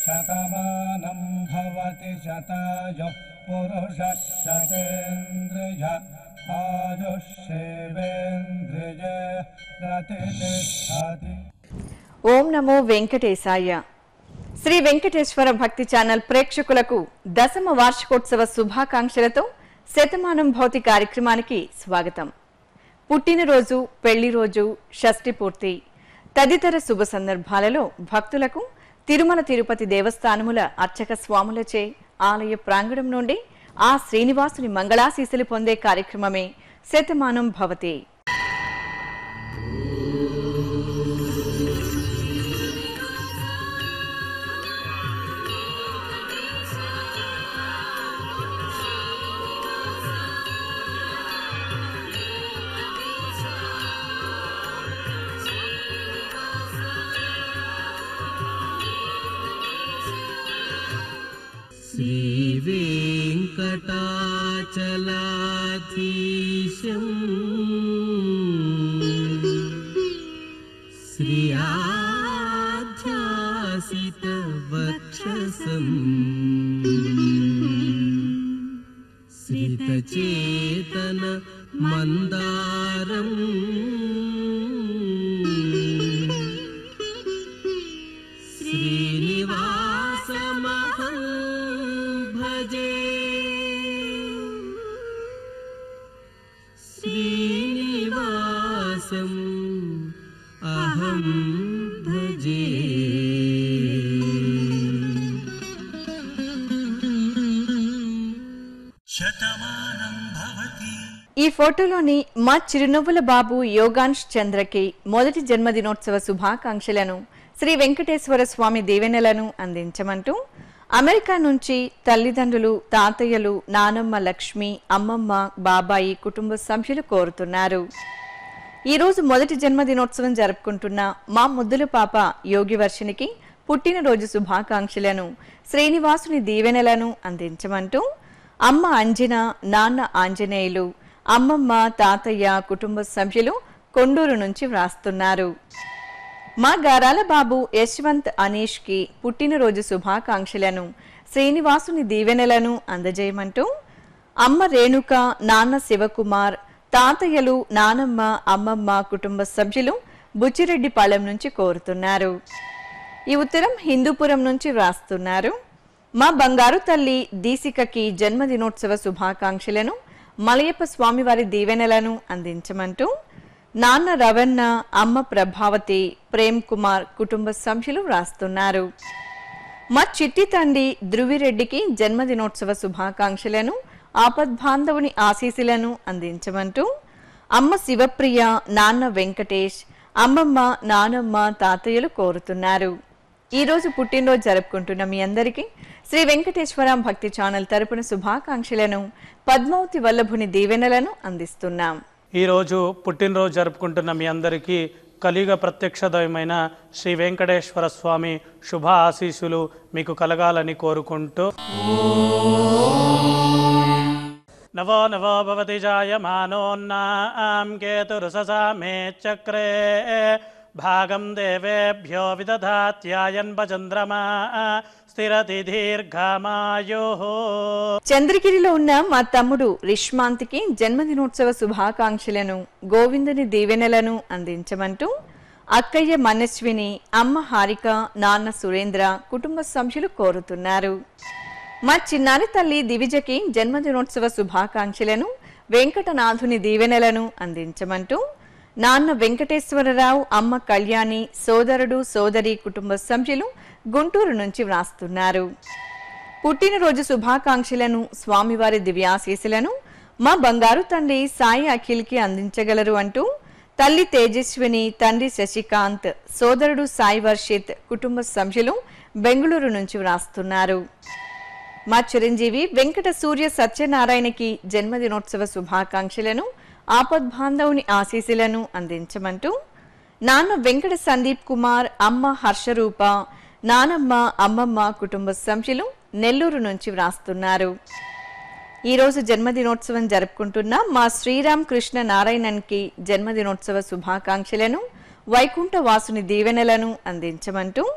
శతమానం భవతి శతాయు పురుష శతేంద్రియ ఆయుష్యేవేంద్రియ ప్రతిష్టతి ఓం నమో వెంకటేశాయ శ్రీ వెంకటేశ్వర భక్తి ఛానల్ ప్రేక్షకులకు దశమ వార్షికోత్సవ శుభాకాంక్షలతో శతమానం భౌతి కార్యక్రమానికి స్వాగతం పుట్టినరోజు పెళ్లి రోజు షష్ఠి పూర్తి తదితర శుభ సందర్భాలలో భక్తులకు తిరుమల తిరుపతి దేవస్థానముల అర్చక స్వాములచే ఆలయ ప్రాంగణం నుండి ఆ శ్రీనివాసుని మంగళాశీసులు పొందే కార్యక్రమమే శతమానం భవతి श्रीवेङ्कटाचलाधीशम् श्रियाध्यासितवक्षसम् श्रितचेतन मन्दारम् श्रीनिवासमहं भजे श्रीनिवासम् अहं भजे ఈ ఫోటోలోని మా చిరునవ్వుల బాబు యోగాంష్ చంద్రకి మొదటి జన్మదినోత్సవ శుభాకాంక్షలను శ్రీ వెంకటేశ్వర స్వామి దీవెనలను అందించమంటూ అమెరికా నుంచి తల్లిదండ్రులు తాతయ్యలు నానమ్మ లక్ష్మి అమ్మమ్మ బాబాయి కుటుంబ సభ్యులు కోరుతున్నారు ఈ రోజు మొదటి జన్మదినోత్సవం జరుపుకుంటున్న మా ముద్దుల పాప యోగివర్షినికి పుట్టినరోజు శుభాకాంక్షలను శ్రీనివాసుని దీవెనలను అందించమంటూ అమ్మ అంజన నాన్న ఆంజనేయులు అమ్మమ్మ తాతయ్య కుటుంబ సభ్యులు కొండూరు నుంచి వ్రాస్తున్నారు మా గారాల బాబు యశ్వంత్ అనీష్ కి పుట్టినరోజు శుభాకాంక్షలను శ్రీనివాసుని దీవెనలను అందజేయమంటూ అమ్మ రేణుక నాన్న శివకుమార్ తాతయ్యలు నానమ్మ అమ్మమ్మ కుటుంబ సభ్యులు బుచ్చిరెడ్డిపాలెం నుంచి కోరుతున్నారు ఈ ఉత్తరం హిందూపురం నుంచి వ్రాస్తున్నారు మా బంగారు తల్లి దీసికకి జన్మదినోత్సవ శుభాకాంక్షలను మలయప్ప స్వామివారి దీవెనలను అందించమంటూ నాన్న రవణ అమ్మ ప్రభావతి ప్రేమ్ కుమార్ కుటుంబ సభ్యులు వ్రాస్తున్నారు మా చిట్టి తండ్రి ధృవిరెడ్డికి జన్మదినోత్సవ శుభాకాంక్షలను ఆపద్బాంధవుని ఆశీస్సులను అందించమంటూ అమ్మ శివప్రియ నాన్న వెంకటేష్ అమ్మమ్మ నానమ్మ తాతయ్యలు కోరుతున్నారు ఈ రోజు పుట్టినరోజు జరుపుకుంటున్న మీ అందరికీ శ్రీ వెంకటేశ్వర భక్తి ఛానల్ తరపున శుభాకాంక్షలను పద్మావతి వల్లభుని దీవెనలను అందిస్తున్నాం ఈరోజు పుట్టినరోజు జరుపుకుంటున్న మీ అందరికీ కలియుగ ప్రత్యక్ష దైవమైన శ్రీ వెంకటేశ్వర స్వామి శుభ ఆశీస్సులు మీకు కలగాలని కోరుకుంటూ నవో నవో భవతి జాయమానోన్నాం కేతురుససా మే చక్రే భాగం దేవేభ్యో విదధాత్యాయన్ భచంద్రమా స్థిరతి దీర్ఘమాయో చంద్రగిరిలో ఉన్న మా తమ్ముడు రిష్మాంత్కి జన్మదినోత్సవ శుభాకాంక్షలను గోవిందుని దీవెనలను అందించమంటూ అక్కయ్య మనస్విని అమ్మ హారిక నాన్న సురేంద్ర కుటుంబ సభ్యులు కోరుతున్నారు మా చిన్నారి తల్లి దివిజకి జన్మదినోత్సవ శుభాకాంక్షలను వెంకటనాథుని దీవెనలను అందించమంటూ నాన్న వెంకటేశ్వరరావు అమ్మ కళ్యాణి సోదరుడు సోదరి కుటుంబ సభ్యులు గుంటూరు నుంచి వ్రాస్తున్నారు పుట్టినరోజు శుభాకాంక్షలను స్వామివారి దివ్యాశీసులను మా బంగారు తండ్రి సాయి అఖిల్కి అందించగలరు అంటూ తల్లి తేజస్విని తండ్రి శశికాంత్ సోదరుడు సాయి వర్షిత్ కుటుంబ సభ్యులు బెంగళూరు నుంచి వ్రాస్తున్నారు మా చిరంజీవి వెంకట సూర్య సత్యనారాయణకి జన్మదినోత్సవ శుభాకాంక్షలను ఆపద్బాంధవుని ఆశీస్సులను అందించమంటూ నాన్న వెంకట సందీప్ కుమార్ అమ్మ హర్షరూప నానమ్మ అమ్మమ్మ కుటుంబ సభ్యులు నెల్లూరు నుంచి వ్రాస్తున్నారు ఈ రోజు జన్మదినోత్సవం జరుపుకుంటున్న మా శ్రీరామ్ కృష్ణ నారాయణన్కి జన్మదినోత్సవ శుభాకాంక్షలను వైకుంఠ వాసుని దీవెనలను అందించమంటూ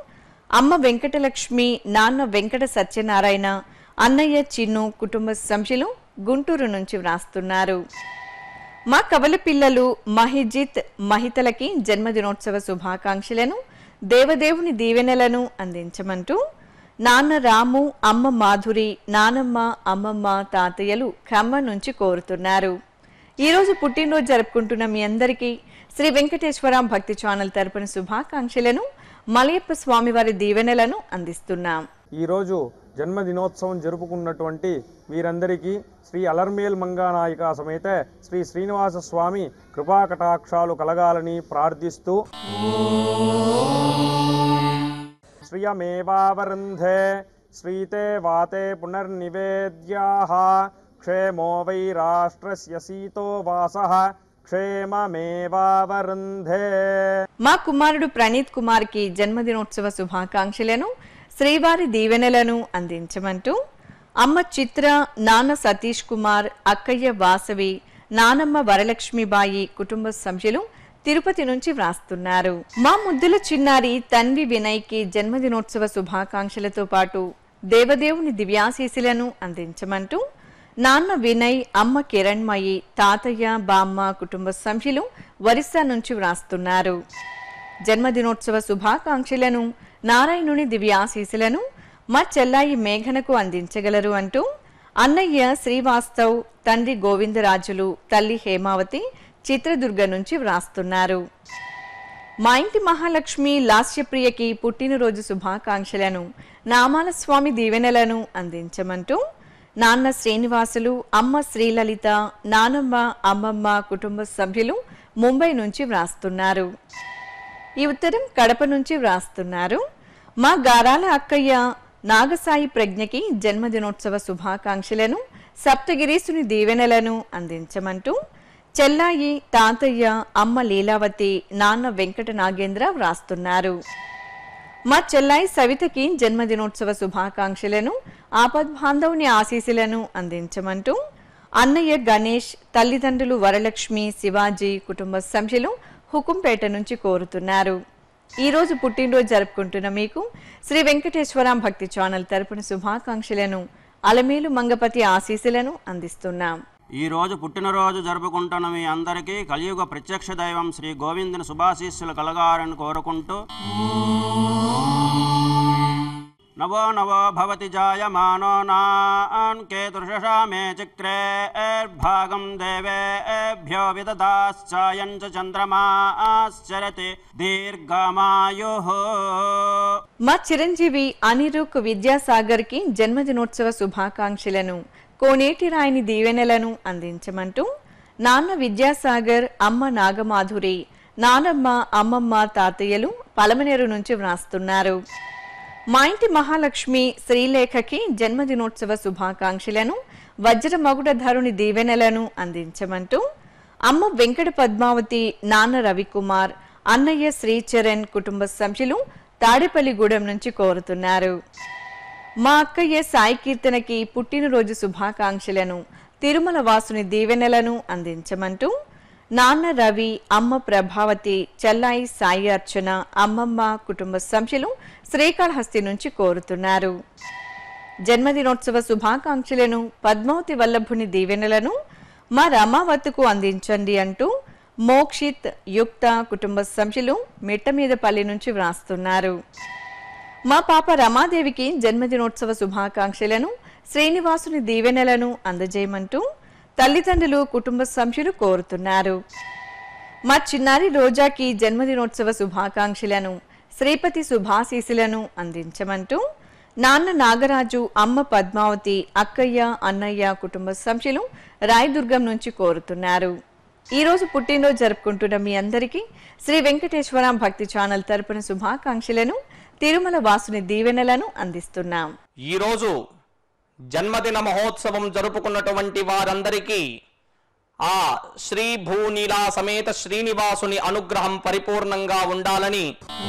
అమ్మ వెంకటలక్ష్మి నాన్న వెంకట సత్యనారాయణ అన్నయ్య చిన్ను కుటుంబ సభ్యులు గుంటూరు నుంచి వ్రాస్తున్నారు మా కవల పిల్లలు మహిజిత్ మహితలకి జన్మదినోత్సవ శుభాకాంక్షలను దేవదేవుని దీవెనలను అందించమంటూ నాన్న రాము అమ్మ మాధురి నానమ్మ అమ్మమ్మ తాతయ్యలు ఖమ్మం నుంచి కోరుతున్నారు ఈరోజు పుట్టినరోజు జరుపుకుంటున్న మీ అందరికీ శ్రీ వెంకటేశ్వర భక్తి ఛానల్ తరపున శుభాకాంక్షలను మలయప్ప స్వామివారి దీవెనలను అందిస్తున్నాం ఈరోజు జన్మదినోత్సవం జరుపుకున్నటువంటి వీరందరికీ శ్రీ అలర్మేల్ మంగానాయిక సమేత శ్రీ శ్రీనివాస స్వామి కృపాకటాక్షాలు కలగాలని ప్రార్థిస్తూ శ్రియమేవావరుంధే శ్రీతే వాతే పునర్నివేద్యాః క్షేమో వై రాష్ట్రస్య సీతో వాసః క్షేమమేవావరుంధే మా కుమారుడు ప్రణీత్ కుమార్ కి జన్మదినోత్సవ శుభాకాంక్షలను శ్రీవారి దీవెనలను అందించమంటూ అమ్మ చిత్ర నాన్న సతీష్ కుమార్ అక్కయ్య వాసవి నానమ్మ వరలక్ష్మిబాయి కుటుంబ సభ్యులు తిరుపతి నుంచి వ్రాస్తున్నారు మా ముద్దుల చిన్నారి తన్వి వినయ్ కి జన్మదినోత్సవ శుభాకాంక్షలతో పాటు దేవదేవుని దివ్యాశీసులను అందించమంటూ నాన్న వినయ్ అమ్మ కిరణ్మయి తాతయ్య బామ్మ కుటుంబ సభ్యులు ఒరిస్సా నుంచి వ్రాస్తున్నారు జన్మదినోత్సవ శుభాకాంక్షలను నారాయణుని దివ్యాశీసులను మా చెల్లాయి మేఘనకు అందించగలరు అంటూ అన్నయ్య శ్రీవాస్తవ్ తండ్రి గోవిందరాజులు తల్లి హేమావతి చిత్రదుర్గ నుంచి వ్రాస్తున్నారు మా ఇంటి మహాలక్ష్మి లాస్యప్రియకి పుట్టినరోజు శుభాకాంక్షలను నామాల స్వామి దీవెనలను అందించమంటూ నాన్న శ్రీనివాసులు అమ్మ శ్రీలలిత నానమ్మ అమ్మమ్మ కుటుంబ సభ్యులు ముంబై నుంచి వ్రాస్తున్నారు ఈ ఉత్తరం కడప నుంచి వ్రాస్తున్నారు మా గారాల అక్కయ్య నాగసాయి ప్రజ్ఞకి జన్మదినోత్సవ శుభాకాంక్షలను సప్తగిరీసుని దీవెనలను అందించమంటూ చెల్లాయి తాతయ్య అమ్మ లీలావతి నాన్న వెంకట నాగేంద్ర వ్రాస్తున్నారు మా చెల్లాయి సవితకి జన్మదినోత్సవ శుభాకాంక్షలను ఆపద్బాంధవుని ఆశీస్సులను అందించమంటూ అన్నయ్య గణేష్ తల్లిదండ్రులు వరలక్ష్మి శివాజీ కుటుంబ సభ్యులు హుకుంపేట నుంచి కోరుతున్నారు ఈ రోజు పుట్టినరోజు జరుపుకుంటున్న మీకు శ్రీ వెంకటేశ్వర భక్తి ఛానల్ తరపున శుభాకాంక్షలను అలమేలు మంగపతి ఆశీస్సులను అందిస్తున్నాం ఈ రోజు పుట్టినరోజు జరుపుకుంటున్న మీ అందరికీ కలియుగ ప్రత్యక్ష దైవం శ్రీ గోవిందుని శుభాశీస్సులు కలగాలని కోరుకుంటూ నవో నవో భవతి జాయమానో నాన్ కేతుర్షషా మే చక్రే భాగం దేవేభ్యో విదదాశ్చాయం చ చంద్రమాశ్చరతి దీర్ఘమాయు మా చిరంజీవి అనిరుక్ విద్యాసాగర్ కి జన్మదినోత్సవ శుభాకాంక్షలను కోనేటి రాయిని దీవెనలను అందించమంటూ నాన్న విద్యాసాగర్ అమ్మ నాగమాధురి నానమ్మ అమ్మమ్మ తాతయ్యలు పలమనేరు నుంచి వ్రాస్తున్నారు మా ఇంటి మహాలక్ష్మి శ్రీలేఖకి జన్మదినోత్సవ శుభాకాంక్షలను వజ్రమగుడధరుని దీవెనలను అందించమంటూ అమ్మ వెంకట పద్మావతి నాన్న రవికుమార్ అన్నయ్య శ్రీచరణ్ కుటుంబ సభ్యులు తాడేపల్లిగూడెం నుంచి కోరుతున్నారు మా అక్కయ్య సాయి కీర్తనకి పుట్టినరోజు శుభాకాంక్షలను తిరుమల వాసుని దీవెనలను అందించమంటూ నాన్న రవి అమ్మ ప్రభావతి చెల్లాయి సాయి అర్చన అమ్మమ్మ కుటుంబ సభ్యులు శ్రీకాళహస్తి నుంచి కోరుతున్నారు జన్మదినోత్సవ శుభాకాంక్షలను పద్మావతి వల్లభుని దీవెనలను మా రమావత్తుకు అందించండి అంటూ మోక్షిత్ యుక్త కుటుంబ సభ్యులు మిట్టమీదపల్లి నుంచి వ్రాస్తున్నారు మా పాప రమాదేవికి జన్మదినోత్సవ శుభాకాంక్షలను శ్రీనివాసుని దీవెనలను అందజేయమంటూ తల్లిదండ్రులు కుటుంబ సభ్యులు కోరుతున్నారు మా చిన్నారి రోజాకి జన్మదినోత్సవ శుభాకాంక్షలను శ్రీపతి శుభాశీసులను అందించమంటూ నాన్న నాగరాజు అమ్మ పద్మావతి అక్కయ్య అన్నయ్య కుటుంబ సభ్యులు రాయదుర్గం నుంచి కోరుతున్నారు ఈ రోజు పుట్టినరోజు జరుపుకుంటున్న మీ అందరికీ శ్రీ వెంకటేశ్వర భక్తి ఛానల్ తరపున శుభాకాంక్షలను తిరుమల వాసుని దీవెనలను అందిస్తున్నాం ఈరోజు జన్మదిన మహోత్సవం జరుపుకున్నటువంటి వారందరికీ ఆ శ్రీ భూనీలా సమేత శ్రీనివాసుని అనుగ్రహం పరిపూర్ణంగా ఉండాలని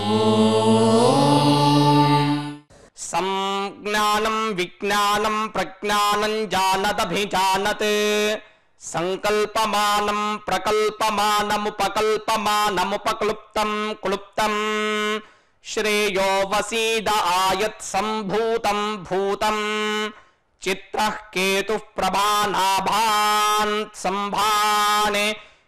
సంజ్ఞానం విజ్ఞానం ప్రజ్ఞానం జానదభిజానత్ సంకల్పమానం ప్రకల్పమానముపకల్పమానముపక్లుప్తం క్లుప్తం శ్రేయో వసీద ఆయత్ సంభూతం భూతం చిత్ర కేతు ప్రభానాభాన్ సంభానే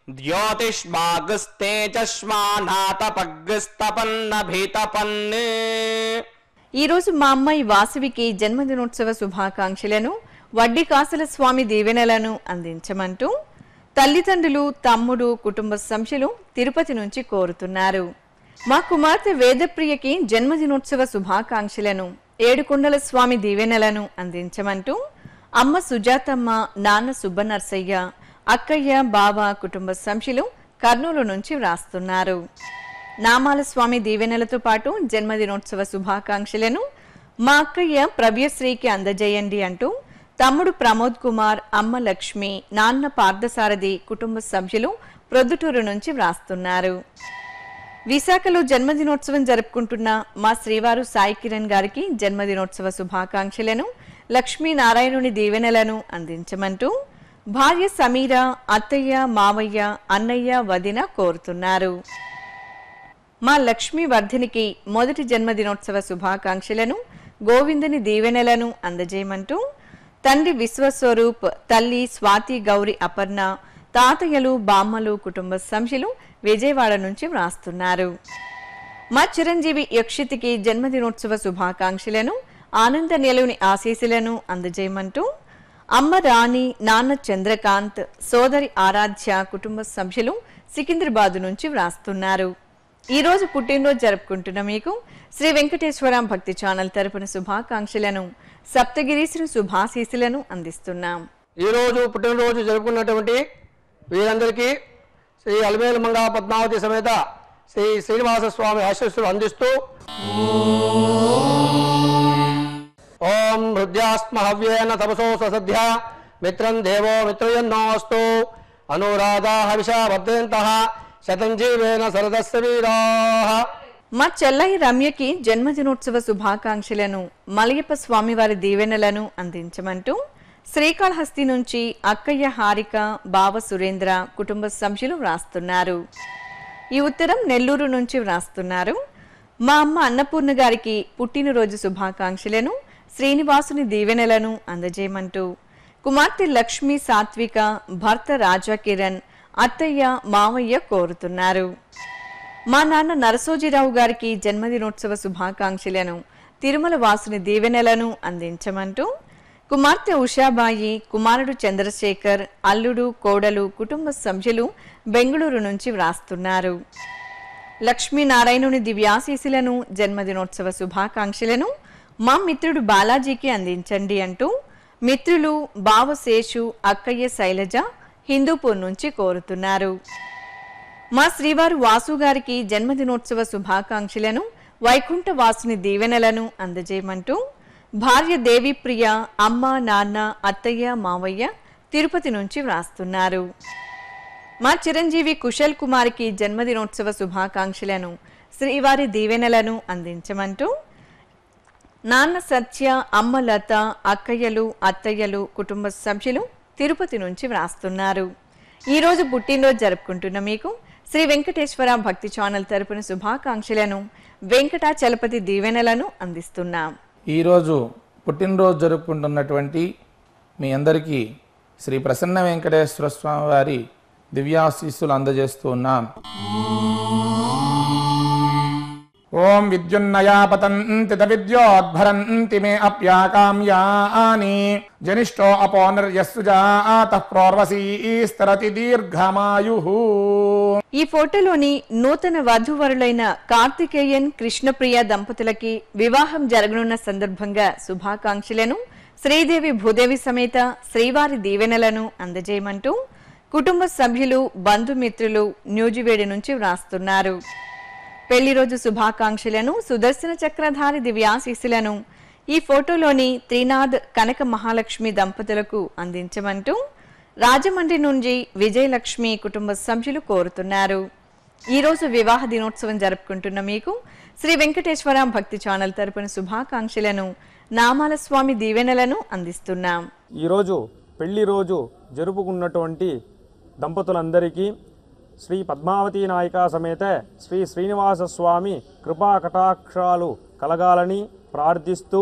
ద్యోతిష్మాగస్తేజస్మానాతపగ్స్తపన్నభితపన్ ఈరోజు మా అమ్మాయి వాసవికి జన్మదినోత్సవ శుభాకాంక్షలను వడ్డీ కాసుల స్వామి దీవెనలను అందించమంటూ తల్లిదండ్రులు తమ్ముడు కుటుంబ సంఖ్యలు తిరుపతి నుంచి కోరుతున్నారు మా కుమార్తె వేదప్రియకి జన్మదినోత్సవ శుభాకాంక్షలను ఏడుకొండల స్వామి దీవెనలను అందించమంటూ అమ్మ సుజాతమ్మ నాన్న సుబ్బనర్సయ్య అక్కయ్య బావ కుటుంబ సంఖ్యలు కర్నూలు నుంచి వ్రాస్తున్నారు నామాల స్వామి దీవెనలతో పాటు జన్మదినోత్సవ శుభాకాంక్షలను మా అక్కయ్య ప్రవ్యశ్రీకి అందజేయండి అంటూ తమ్ముడు ప్రమోద్ కుమార్ అమ్మ లక్ష్మి నాన్న పార్థసారథి కుటుంబ సభ్యులు ప్రొద్దుటూరు నుంచి వ్రాస్తున్నారు విశాఖలో జన్మదినోత్సవం జరుపుకుంటున్న మా శ్రీవారు సాయి కిరణ్ గారికి జన్మదినోత్సవ శుభాకాంక్షలను లక్ష్మీనారాయణుని దీవెనలను అందించమంటూ భార్య సమీర అత్తయ్య మావయ్య అన్నయ్య వదిన కోరుతున్నారు మా లక్ష్మీ వర్ధినికి మొదటి జన్మదినోత్సవ శుభాకాంక్షలను గోవిందుని దీవెనలను అందజేయమంటూ తండ్రి విశ్వస్వరూప్ తల్లి స్వాతి గౌరి అపర్ణ తాతయ్యలు బామ్మలు కుటుంబ సంఖ్యలు విజయవాడ నుంచి వ్రాస్తున్నారు మా చిరంజీవి యక్షితికి జన్మదినోత్సవ శుభాకాంక్షలను ఆనంద నిలవుని ఆశీస్సులను అందజేయమంటూ అమ్మ రాణి నాన్న చంద్రకాంత్ సోదరి ఆరాధ్య కుటుంబ సభ్యులు సికింద్రాబాద్ నుంచి వ్రాస్తున్నారు ఈ రోజు పుట్టినరోజు జరుపుకుంటున్న మీకు శ్రీ వెంకటేశ్వర భక్తి ఛానల్ తరపున శుభాకాంక్షలను సప్తగిరీశ్వర శుభాశీస్సులను అందిస్తున్నాం ఈరోజు పుట్టినరోజు జరుపుకున్నటువంటి వీరందరికీ శ్రీ అలమేలు మంగా పద్మావతి సమేత శ్రీ శ్రీనివాస స్వామి ఆశీస్సులు అందిస్తూ ఓం హృద్యాస్మ హవ్యేన తపసో ససధ్య మిత్రం దేవో మిత్రయన్నోస్తు అనురాధా హవిషా వర్ధయంత శతం జీవేన సరదస్య వీరా మా చెల్లయ్య రమ్యకి జన్మదినోత్సవ శుభాకాంక్షలను మలయప్ప స్వామివారి దీవెనలను అందించమంటూ శ్రీకాళహస్తి నుంచి అక్కయ్య హారిక బావ సురేంద్ర కుటుంబ సభ్యులు వ్రాస్తున్నారు ఈ ఉత్తరం నెల్లూరు నుంచి వ్రాస్తున్నారు మా అమ్మ అన్నపూర్ణ గారికి పుట్టినరోజు శుభాకాంక్షలను శ్రీనివాసుని దీవెనలను అందజేయమంటూ కుమార్తె లక్ష్మి సాత్విక భర్త రాజా కిరణ్ అత్తయ్య మావయ్య కోరుతున్నారు మా నాన్న నరసోజీరావు గారికి జన్మదినోత్సవ శుభాకాంక్షలను తిరుమల వాసుని దీవెనలను అందించమంటూ కుమార్తె ఉషాబాయి కుమారుడు చంద్రశేఖర్ అల్లుడు కోడలు కుటుంబ సభ్యులు బెంగళూరు నుంచి వ్రాస్తున్నారు లక్ష్మీనారాయణుని దివ్యాశీసులను జన్మదినోత్సవ శుభాకాంక్షలను మా మిత్రుడు బాలాజీకి అందించండి అంటూ మిత్రులు బావశేషు అక్కయ్య శైలజ హిందూపూర్ నుంచి కోరుతున్నారు మా శ్రీవారు వాసు గారికి జన్మదినోత్సవ శుభాకాంక్షలను వైకుంఠ వాసుని దీవెనలను అందజేయమంటూ భార్య దేవిప్రియ అమ్మ నాన్న అత్తయ్య మావయ్య తిరుపతి నుంచి వ్రాస్తున్నారు మా చిరంజీవి కుశల్ కుమార్కి జన్మదినోత్సవ శుభాకాంక్షలను శ్రీవారి దీవెనలను అందించమంటూ నాన్న సత్య అమ్మ లత అక్కయ్యలు అత్తయ్యలు కుటుంబ సభ్యులు తిరుపతి నుంచి వ్రాస్తున్నారు ఈ రోజు పుట్టినరోజు జరుపుకుంటున్న మీకు శ్రీ వెంకటేశ్వర భక్తి ఛానల్ తరపున శుభాకాంక్షలను వెంకటాచలపతి దీవెనలను అందిస్తున్నాం ఈరోజు పుట్టినరోజు జరుపుకుంటున్నటువంటి మీ అందరికీ శ్రీ ప్రసన్న వెంకటేశ్వర స్వామి వారి దివ్యాశీస్సులు అందజేస్తూ ఉన్నాం ఓం విద్యున్నయా పతంతి విద్యోద్భరంతి మే అప్యాకామ్యాని జనిష్టో అపోనర్యస్సు జాత ప్రోర్వసీస్తరతి దీర్ఘమాయు ఈ ఫోటోలోని నూతన వధూవరులైన కార్తికేయన్ కృష్ణప్రియ దంపతులకి వివాహం జరగనున్న సందర్భంగా శుభాకాంక్షలను శ్రీదేవి భూదేవి సమేత శ్రీవారి దీవెనలను అందజేయమంటూ కుటుంబ సభ్యులు బంధుమిత్రులు న్యూజివేడి నుంచి వ్రాస్తున్నారు పెళ్లి రోజు శుభాకాంక్షలను సుదర్శన చక్రధారి దివ్యాశీస్సులను ఈ ఫోటోలోని త్రినాథ్ కనక మహాలక్ష్మి దంపతులకు అందించమంటూ రాజమండ్రి నుంచి విజయలక్ష్మి కుటుంబ సభ్యులు కోరుతున్నారు ఈ రోజు వివాహ దినోత్సవం జరుపుకుంటున్న మీకు శ్రీ వెంకటేశ్వర భక్తి ఛానల్ తరపున శుభాకాంక్షలను నామాల స్వామి దీవెనలను అందిస్తున్నాం ఈరోజు పెళ్లి రోజు జరుపుకున్నటువంటి దంపతులందరికీ శ్రీ పద్మావతి నాయిక సమేత శ్రీ శ్రీనివాస స్వామి కృపా కటాక్షాలు కలగాలని ప్రార్థిస్తూ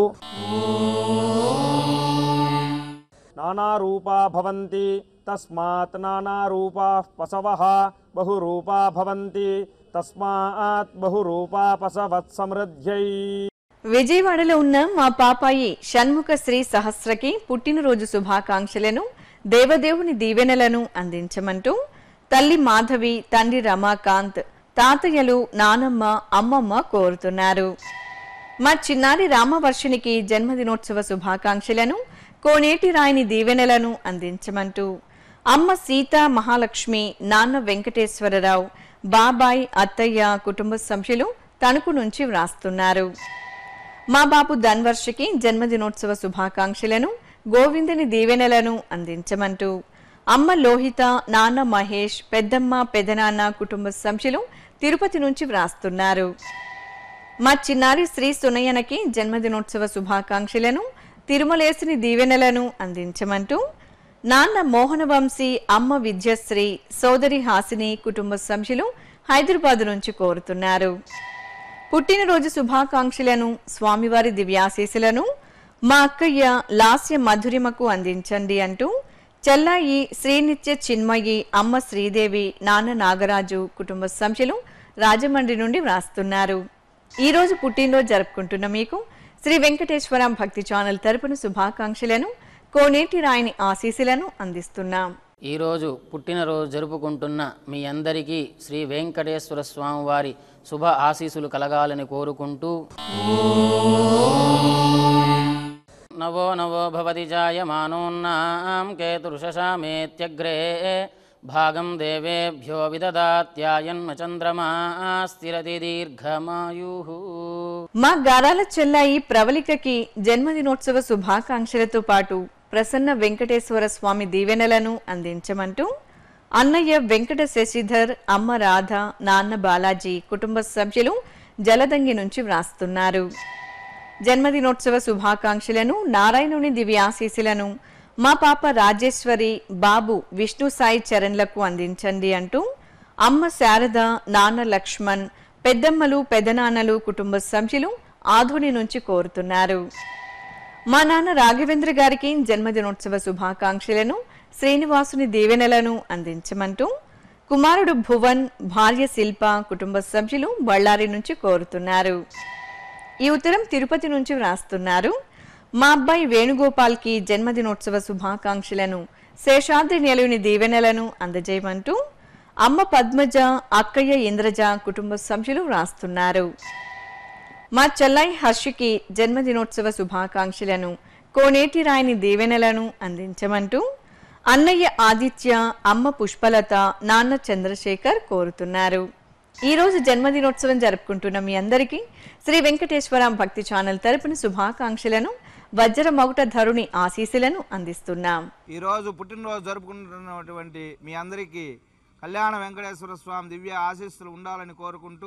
నానారూపా భవంతి తస్మాత్ నానారూపా పశవః బహురూపా భవంతి తస్మాత్ బహురూపా పశవత్ సమృద్ధ్యై విజయవాడలో ఉన్న మా పాపాయి షణ్ముఖ శ్రీ సహస్రకి పుట్టినరోజు శుభాకాంక్షలను దేవదేవుని దీవెనలను అందించమంటూ తల్లి మాధవి తండ్రి రమాకాంత్ తాతయ్యలు నానమ్మ అమ్మమ్మ కోరుతున్నారు మా చిన్నారి రామవర్షినికి జన్మదినోత్సవ శుభాకాంక్షలను కోనేటి రాయిని దీవెనలను అందించమంటూ అమ్మ సీత మహాలక్ష్మి నాన్న వెంకటేశ్వరరావు బాబాయ్ అత్తయ్య కుటుంబ సభ్యులు తణుకు నుంచి వ్రాస్తున్నారు మా బాబు ధన్వర్షికి జన్మదినోత్సవ శుభాకాంక్షలను గోవిందుని దీవెనలను అందించమంటూ అమ్మ లోహిత నాన్న మహేష్ పెద్దమ్మ పెదనాన్న కుటుంబ సభ్యులు తిరుపతి నుంచి వ్రాస్తున్నారు మా చిన్నారి శ్రీ సునయనకి జన్మదినోత్సవ శుభాకాంక్షలను తిరుమలేసుని దీవెనలను అందించమంటూ నాన్న మోహనవంశీ అమ్మ విద్యశ్రీ సోదరి హాసిని కుటుంబ సభ్యులు హైదరాబాద్ నుంచి కోరుతున్నారు పుట్టినరోజు శుభాకాంక్షలను స్వామివారి దివ్యాశీసులను మా అక్కయ్య లాస్య మధురిమకు అందించండి అంటూ చెల్లాయి శ్రీనిత్య చిన్మయి అమ్మ శ్రీదేవి నాన్న నాగరాజు కుటుంబ సభ్యులు రాజమండ్రి నుండి వ్రాస్తున్నారు ఈ రోజు పుట్టినరోజు జరుపుకుంటున్న మీకు శ్రీ వెంకటేశ్వర భక్తి ఛానల్ తరపున శుభాకాంక్షలను కోనేటి రాయిని ఆశీస్సులను అందిస్తున్నాం ఈరోజు పుట్టినరోజు జరుపుకుంటున్న మీ అందరికీ శ్రీ వెంకటేశ్వర స్వామి వారి శుభ ఆశీస్సులు కలగాలని కోరుకుంటూ నవో నవో భవతి జాయమానోన్నాం కేతుర్షశామేత్యగ్రే భాగం దేవేభ్యో విదదాత్యాయన్మ చంద్రమా స్థిరతి దీర్ఘమాయు మా గారాల చెల్లాయి ప్రవళికకి జన్మదినోత్సవ శుభాకాంక్షలతో పాటు ప్రసన్న వెంకటేశ్వర స్వామి దీవెనలను అందించమంటూ అన్నయ్య వెంకట శశిధర్ అమ్మ రాధ నాన్న బాలాజీ కుటుంబ సభ్యులు జలదంగి నుంచి వ్రాస్తున్నారు జన్మదినోత్సవ శుభాకాంక్షలను నారాయణుని దివ్యాశీసులను మా పాప రాజేశ్వరి బాబు విష్ణు సాయి చరణ్లకు అందించండి అంటూ అమ్మ శారద నాన్న లక్ష్మణ్ పెద్దమ్మలు పెదనాన్నలు కుటుంబ సభ్యులు ఆధుని నుంచి కోరుతున్నారు మా నాన్న రాఘవేంద్ర గారికి జన్మదినోత్సవ శుభాకాంక్షలను శ్రీనివాసుని దీవెనలను అందించమంటూ కుమారుడు భువన్ భార్య శిల్ప కుటుంబ సభ్యులు బళ్ళారి నుంచి కోరుతున్నారు ఈ ఉత్తరం తిరుపతి నుంచి వ్రాస్తున్నారు మా అబ్బాయి వేణుగోపాల్కి జన్మదినోత్సవ శుభాకాంక్షలను శేషాద్రి నిలయుని దీవెనలను అందజేయమంటూ అమ్మ పద్మజ అక్కయ్య ఇంద్రజ కుటుంబ సభ్యులు వ్రాస్తున్నారు మా చెల్లాయి హర్షికి జన్మదినోత్సవ శుభాకాంక్షలను కోనేటి రాయిని దీవెనలను అందించమంటూ అన్నయ్య ఆదిత్య అమ్మ పుష్పలత నాన్న చంద్రశేఖర్ కోరుతున్నారు ఈ రోజు జన్మదినోత్సవం జరుపుకుంటున్న మీ అందరికీ శ్రీ వెంకటేశ్వర భక్తి ఛానల్ తరపున శుభాకాంక్షలను వజ్ర మౌట ధరుని ఆశీస్సులను అందిస్తున్నాం ఈరోజు పుట్టినరోజు జరుపుకుంటున్నటువంటి మీ అందరికీ కళ్యాణ వెంకటేశ్వర స్వామి దివ్య ఆశీస్సులు ఉండాలని కోరుకుంటూ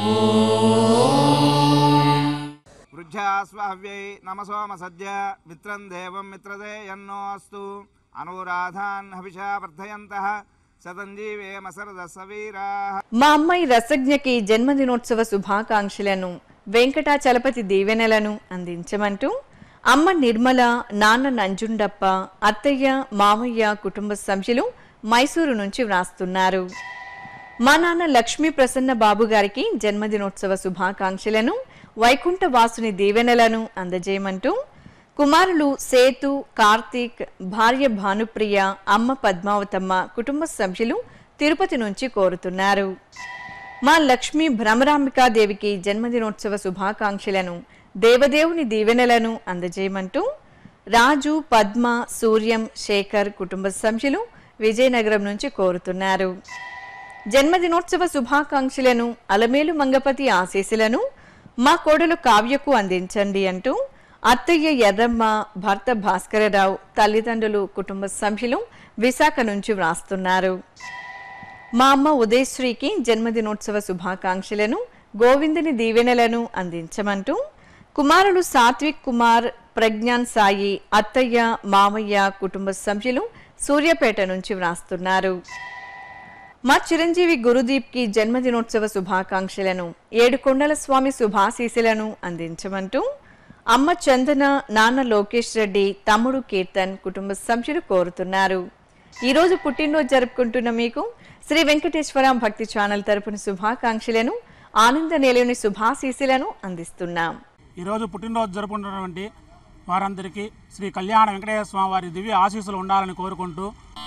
వృద్ధ్యాస్వావ్యై నమసోమ సద్య మిత్రం దేవం మిత్రదే ఎన్నో అస్తు అనురాధాన్ హవిషా వర్ధయంత శతంజీవేమ సరద సవీరా మా అమ్మాయి రసజ్ఞకి జన్మదినోత్సవ శుభాకాంక్షలను వెంకటాచలపతి దీవెనలను అందించమంటూ అమ్మ నిర్మల నాన్న నంజుండప్ప అత్తయ్య మామయ్య కుటుంబ సభ్యులు మైసూరు నుంచి వ్రాస్తున్నారు మా నాన్న లక్ష్మీ ప్రసన్న బాబు గారికి జన్మదినోత్సవ శుభాకాంక్షలను వైకుంఠ వాసుని దీవెనలను అందజేయమంటూ కుమారులు సేతు కార్తీక్ భార్య భానుప్రియ అమ్మ పద్మావతమ్మ కుటుంబ సభ్యులు తిరుపతి నుంచి కోరుతున్నారు మా లక్ష్మీ భ్రమరాంబికాదేవికి జన్మదినోత్సవ శుభాకాంక్షలను దేవదేవుని దీవెనలను అందజేయమంటూ రాజు పద్మ సూర్యం శేఖర్ కుటుంబ సభ్యులు విజయనగరం నుంచి కోరుతున్నారు జన్మదినోత్సవ శుభాకాంక్షలను అలమేలు మంగపతి ఆశీస్సులను మా కోడలు కావ్యకు అందించండి అంటూ అత్తయ్య ఎర్రమ్మ భర్త భాస్కరరావు తల్లిదండ్రులు కుటుంబ సభ్యులు విశాఖ నుంచి వ్రాస్తున్నారు మా అమ్మ ఉదయశ్రీకి జన్మదినోత్సవ శుభాకాంక్షలను గోవిందుని దీవెనలను అందించమంటూ కుమారులు సాత్విక్ కుమార్ ప్రజ్ఞాన్ సాయి అత్తయ్య మామయ్య కుటుంబ సభ్యులు సూర్యాపేట నుంచి వ్రాస్తున్నారు మా చిరంజీవి గురుదీప్కి జన్మదినోత్సవ శుభాకాంక్షలను ఏడుకొండల స్వామి శుభాశీసులను అందించమంటూ అమ్మ చందన నాన్న లోకేష్ రెడ్డి తమ్ముడు కీర్తన్ కుటుంబ సభ్యులు కోరుతున్నారు ఈ రోజు పుట్టినరోజు జరుపుకుంటున్న మీకు శ్రీ వెంకటేశ్వర భక్తి ఛానల్ తరపున శుభాకాంక్షలను ఆనంద నిలయని శుభాశీసులను అందిస్తున్నాం ఈరోజు పుట్టినరోజు జరుపుకుంటున్నటువంటి వారందరికీ శ్రీ కళ్యాణ వెంకటేశ్వర స్వామి వారి దివ్య ఆశీస్సులు ఉండాలని కోరుకుంటూ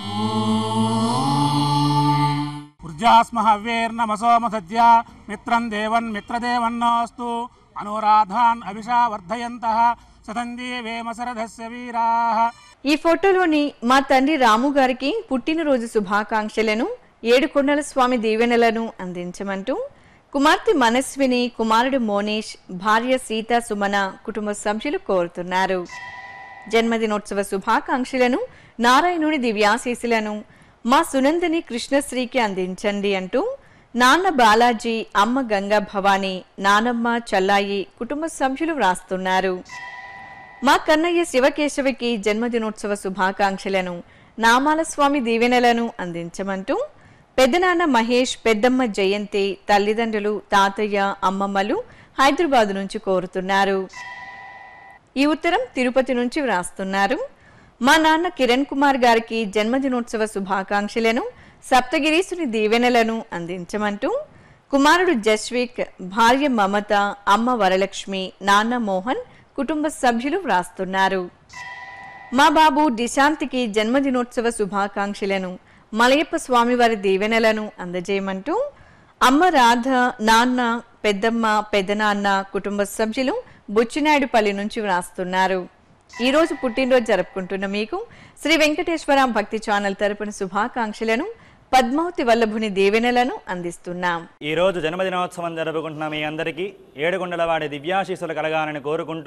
వృద్ధాస్మ హవ్యేర్నమసోమ సద్య మిత్రం దేవన్ మిత్రదేవన్నోస్తు అనురాధాన్ అభిషా వర్ధయంత సతందీవేమసరథస్య వీరా ఈ ఫోటోలోని మా తండ్రి రాము గారికి పుట్టినరోజు శుభాకాంక్షలను ఏడుకొండల స్వామి దీవెనలను అందించమంటూ కుమార్తె మనస్విని కుమారుడు మోనీష్ భార్య సీత సుమన కుటుంబ సభ్యులు కోరుతున్నారు జన్మదినోత్సవ శుభాకాంక్షలను నారాయణుని దివ్యాశీసులను మా సునందని కృష్ణశ్రీకి అందించండి అంటూ నాన్న బాలాజీ అమ్మ గంగా భవానీ నానమ్మ చల్లాయి కుటుంబ సభ్యులు వ్రాస్తున్నారు మా కన్నయ్య శివకేశవికి జన్మదినోత్సవ శుభాకాంక్షలను నామాల స్వామి దీవెనలను అందించమంటూ పెద్దనాన్న మహేష్ పెద్దమ్మ జయంతి తల్లిదండ్రులు తాతయ్య అమ్మమ్మలు హైదరాబాద్ నుంచి కోరుతున్నారు ఈ ఉత్తరం తిరుపతి నుంచి వ్రాస్తున్నారు మా నాన్న కిరణ్ కుమార్ గారికి జన్మదినోత్సవ శుభాకాంక్షలను సప్తగిరీసుని దీవెనలను అందించమంటూ కుమారుడు జస్విక్ భార్య మమత అమ్మ వరలక్ష్మి నాన్న మోహన్ కుటుంబ సభ్యులు వ్రాస్తున్నారు మా బాబు డిశాంతికి జన్మదినోత్సవ శుభాకాంక్షలను మలయప్ప స్వామివారి దీవెనలను అందజేయమంటూ అమ్మ రాధ నాన్న పెద్దమ్మ పెద్దనాన్న కుటుంబ సభ్యులు బుచ్చినాయుడుపల్లి నుంచి వ్రాస్తున్నారు ఈ రోజు పుట్టినరోజు జరుపుకుంటున్న మీకు శ్రీ వెంకటేశ్వర భక్తి ఛానల్ తరపున శుభాకాంక్షలను పద్మావతి వల్లభుని దీవెనలను అందిస్తున్నాం ఈ రోజు జన్మదినోత్సవం జరుపుకుంటున్న మీ అందరికీ ఏడుగుండల వాడి దివ్యాశీస్సులు కలగాలని కోరుకుంటూ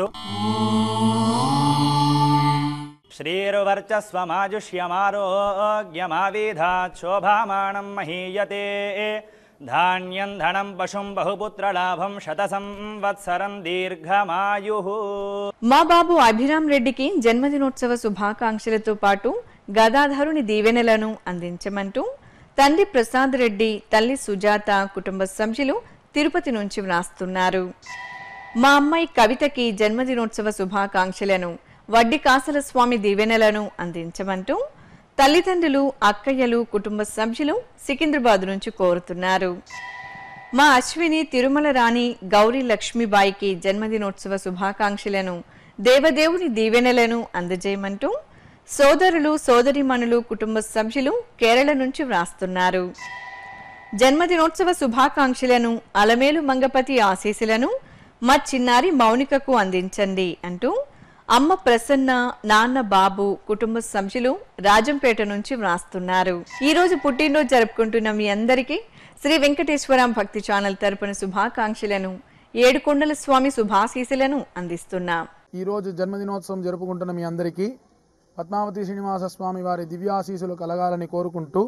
శ్రీర్వర్చస్వమాజుష్యమారోగ్యమావిధాత్ శోభామానం మహీయతే ధాన్యం ధనం పశుం బహుపుత్రలాభం శత సంవత్సరం దీర్ఘమాయు మా బాబు అభిరామ్ రెడ్డికి జన్మదినోత్సవ శుభాకాంక్షలతో పాటు గదాధరుని దీవెనలను అందించమంటూ తండ్రి ప్రసాద్ రెడ్డి తల్లి సుజాత కుటుంబ సభ్యులు తిరుపతి నుంచి వ్రాస్తున్నారు మా అమ్మాయి కవితకి జన్మదినోత్సవ శుభాకాంక్షలను వడ్డీ కాసల స్వామి దీవెనలను అందించమంటూ తల్లిదండ్రులు అక్కయ్యలు కుటుంబ సభ్యులు సికింద్రాబాద్ నుంచి కోరుతున్నారు మా అశ్విని తిరుమల రాణి గౌరీ లక్ష్మీబాయికి జన్మదినోత్సవ శుభాకాంక్షలను దేవదేవుని దీవెనలను అందజేయమంటూ సోదరులు సోదరిమణులు కుటుంబ సభ్యులు కేరళ నుంచి వ్రాస్తున్నారు జన్మదినోత్సవ శుభాకాంక్షలను అలమేలు మంగపతి ఆశీస్సులను మా చిన్నారి మౌనికకు అందించండి అంటూ అమ్మ ప్రసన్న నాన్న బాబు కుటుంబ సభ్యులు రాజంపేట నుంచి వ్రాస్తున్నారు ఈ రోజు పుట్టినరోజు జరుపుకుంటున్న మీ అందరికీ శ్రీ వెంకటేశ్వర భక్తి ఛానల్ తరపున శుభాకాంక్షలను ఏడుకొండల స్వామి శుభాశీసులను అందిస్తున్నాం ఈరోజు జన్మదినోత్సవం జరుపుకుంటున్న మీ అందరికీ పద్మావతి శ్రీనివాస స్వామి వారి దివ్యాశీసులు కలగాలని కోరుకుంటూ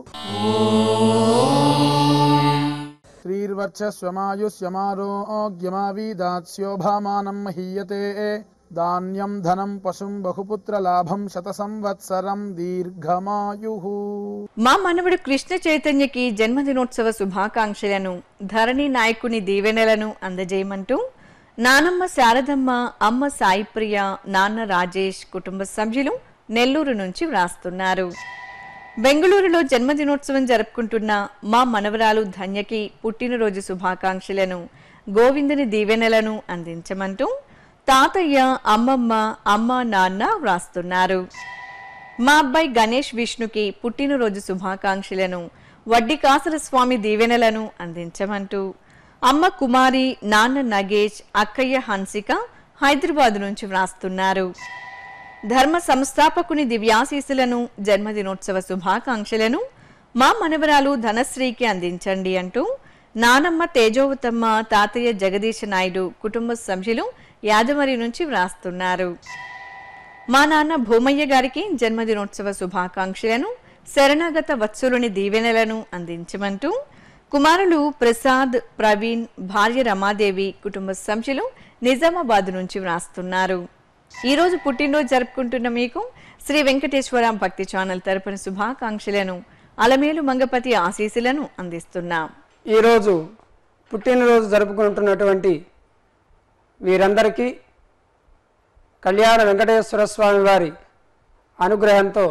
శ్రీర్వర్చస్వమాయుష్యమారోగ్యమావీదాత్స్యోభామానం మహీయతే ధాన్యం ధనం పశుం బహుపుత్ర లాభం శత సంవత్సరం దీర్ఘమాయు మా మనవడు కృష్ణ చైతన్యకి జన్మదినోత్సవ శుభాకాంక్షలను ధరణి నాయకుని దీవెనలను అందజేయమంటూ నానమ్మ శారదమ్మ అమ్మ సాయిప్రియ నాన్న రాజేష్ కుటుంబ సభ్యులు నెల్లూరు నుంచి వ్రాస్తున్నారు బెంగళూరులో జన్మదినోత్సవం జరుపుకుంటున్న మా మనవరాలు ధన్యకి పుట్టినరోజు శుభాకాంక్షలను గోవిందుని దీవెనలను అందించమంటూ తాతయ్య అమ్మమ్మ అమ్మ నాన్న వ్రాస్తున్నారు మా అబ్బాయి గణేష్ విష్ణుకి పుట్టినరోజు శుభాకాంక్షలను వడ్డీ కాసల స్వామి దీవెనలను అందించమంటూ అమ్మ కుమారి నాన్న నగేష్ అక్కయ్య హన్సిక హైదరాబాద్ నుంచి వ్రాస్తున్నారు ధర్మ సంస్థాపకుని దివ్యాశీసులను జన్మదినోత్సవ శుభాకాంక్షలను మా మనవరాలు ధనశ్రీకి అందించండి అంటూ నానమ్మ తేజోవతమ్మ తాతయ్య జగదీశ నాయుడు కుటుంబ సభ్యులు యాదమరి నుంచి వ్రాస్తున్నారు మా నాన్న భూమయ్య గారికి జన్మదినోత్సవ శుభాకాంక్షలను శరణాగత వత్సలుని దీవెనలను అందించమంటూ కుమారులు ప్రసాద్ ప్రవీణ్ భార్య రమాదేవి కుటుంబ సభ్యులు నిజామాబాద్ నుంచి వ్రాస్తున్నారు ఈ రోజు పుట్టినరోజు జరుపుకుంటున్న మీకు శ్రీ వెంకటేశ్వర భక్తి ఛానల్ తరపున శుభాకాంక్షలను అలమేలు మంగపతి ఆశీస్సులను అందిస్తున్నాం ఈరోజు పుట్టినరోజు జరుపుకుంటున్నటువంటి వీరందరికీ కళ్యాణ వెంకటేశ్వర స్వామి వారి అనుగ్రహంతో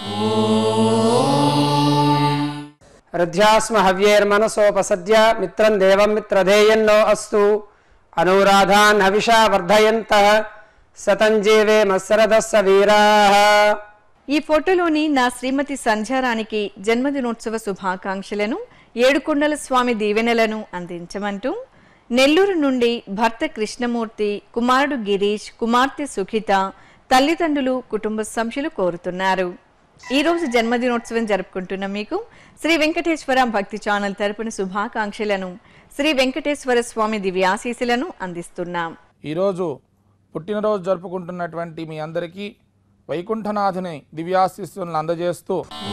హృద్యాస్మ హవ్యేర్మనసోపసద్య మిత్రం దేవం మిత్రధేయన్నో అస్తు అనురాధాన్ హవిషా వర్ధయంత శతంజీవే మత్సరదస్స వీరా ఈ ఫోటోలోని నా శ్రీమతి సంధ్యారానికి జన్మదినోత్సవ శుభాకాంక్షలను ఏడుకొండల స్వామి దీవెనలను అందించమంటూ నెల్లూరు నుండి భర్త కృష్ణమూర్తి కుమారుడు గిరీష్ కుమార్తె సుఖిత తల్లిదండ్రులు కుటుంబ సభ్యులు కోరుతున్నారు ఈ రోజు జన్మదినోత్సవం జరుపుకుంటున్న మీకు శ్రీ వెంకటేశ్వర భక్తి ఛానల్ తరపున శుభాకాంక్షలను శ్రీ వెంకటేశ్వర స్వామి దివ్యాశీసులను అందిస్తున్నాం ఈరోజు పుట్టినరోజు జరుపుకుంటున్నటువంటి మీ అందరికీ వైకుంఠనాథుని దివ్యాశిస్సులను అందజేస్తూ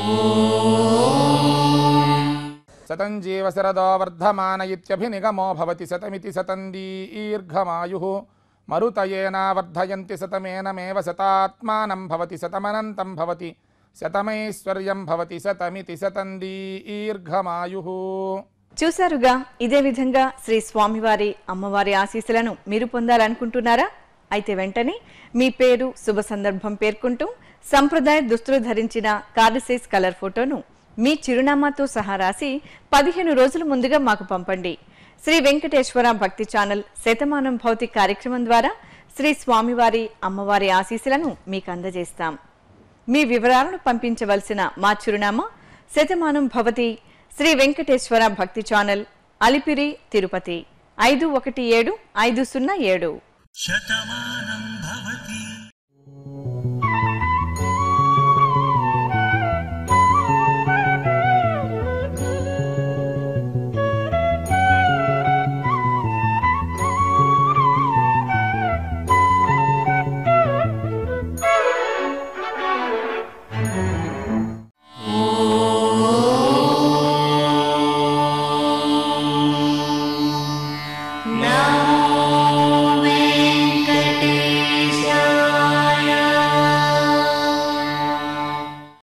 శతం జీవ శరదో వర్ధమాన ఇత్యభినిగమో భవతి శతమితి శతం దీర్ఘమాయు మరుతయేనా వర్ధయంతి శతమేనమేవ శతాత్మానం భవతి శతమనంతం భవతి శతమైశ్వర్యం భవతి శతమితి శతం దీర్ఘమాయు చూశారుగా ఇదే విధంగా శ్రీ స్వామివారి అమ్మవారి ఆశీస్సులను మీరు పొందాలనుకుంటున్నారా అయితే వెంటనే మీ పేరు శుభ సందర్భం పేర్కొంటూ సంప్రదాయ దుస్తులు ధరించిన కార్డు సైజ్ కలర్ ఫోటోను మీ చిరునామాతో సహా రాసి పదిహేను రోజుల ముందుగా మాకు పంపండి శ్రీ వెంకటేశ్వర భక్తి ఛానల్ శతమానం భౌతిక కార్యక్రమం ద్వారా శ్రీ స్వామివారి అమ్మవారి ఆశీస్సులను మీకు అందజేస్తాం మీ వివరాలను పంపించవలసిన మా చిరునామా శతమానం భవతి శ్రీ వెంకటేశ్వర భక్తి ఛానల్ అలిపిరి తిరుపతి ఐదు ఒకటి ఏడు ఐదు సున్నా ఏడు శతమానం